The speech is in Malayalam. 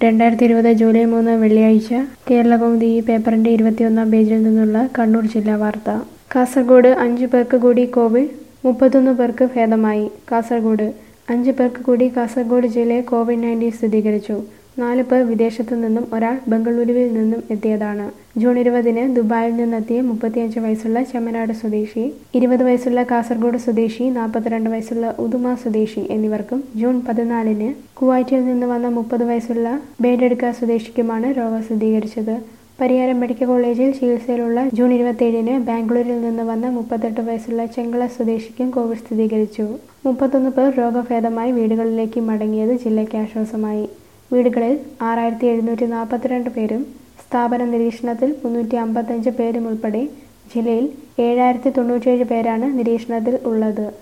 രണ്ടായിരത്തി ഇരുപത് ജൂലൈ മൂന്ന് വെള്ളിയാഴ്ച കേരളകൗമുദി ഈ പേപ്പറിന്റെ ഇരുപത്തിയൊന്നാം പേജിൽ നിന്നുള്ള കണ്ണൂർ ജില്ലാ വാർത്ത കാസർഗോഡ് അഞ്ചു പേർക്ക് കൂടി കോവിഡ് മുപ്പത്തൊന്ന് പേർക്ക് ഭേദമായി കാസർഗോഡ് അഞ്ച് പേർക്ക് കൂടി കാസർഗോഡ് ജില്ലയിൽ കോവിഡ് നയൻറ്റീൻ സ്ഥിരീകരിച്ചു നാല് പേർ വിദേശത്തു നിന്നും ഒരാൾ ബംഗളൂരുവിൽ നിന്നും എത്തിയതാണ് ജൂൺ ഇരുപതിന് ദുബായിൽ നിന്നെത്തിയ മുപ്പത്തിയഞ്ച് വയസ്സുള്ള ചെമ്മനാട് സ്വദേശി ഇരുപത് വയസ്സുള്ള കാസർഗോഡ് സ്വദേശി നാൽപ്പത്തിരണ്ട് വയസ്സുള്ള ഉദുമ സ്വദേശി എന്നിവർക്കും ജൂൺ പതിനാലിന് കുവൈറ്റിൽ നിന്ന് വന്ന മുപ്പത് വയസ്സുള്ള ബേഡെടുക്ക സ്വദേശിക്കുമാണ് രോഗം സ്ഥിരീകരിച്ചത് പരിയാരം മെഡിക്കൽ കോളേജിൽ ചികിത്സയിലുള്ള ജൂൺ ഇരുപത്തിയേഴിന് ബാംഗ്ലൂരിൽ നിന്ന് വന്ന മുപ്പത്തെട്ട് വയസ്സുള്ള ചെങ്കള സ്വദേശിക്കും കോവിഡ് സ്ഥിരീകരിച്ചു മുപ്പത്തൊന്ന് പേർ രോഗഭേദമായി വീടുകളിലേക്ക് മടങ്ങിയത് ജില്ലയ്ക്ക് ആശ്വാസമായി വീടുകളിൽ ആറായിരത്തി എഴുന്നൂറ്റി നാൽപ്പത്തിരണ്ട് പേരും സ്ഥാപന നിരീക്ഷണത്തിൽ മുന്നൂറ്റി അമ്പത്തഞ്ച് പേരും ഉൾപ്പെടെ ജില്ലയിൽ ഏഴായിരത്തി തൊണ്ണൂറ്റേഴ് പേരാണ് നിരീക്ഷണത്തിൽ ഉള്ളത്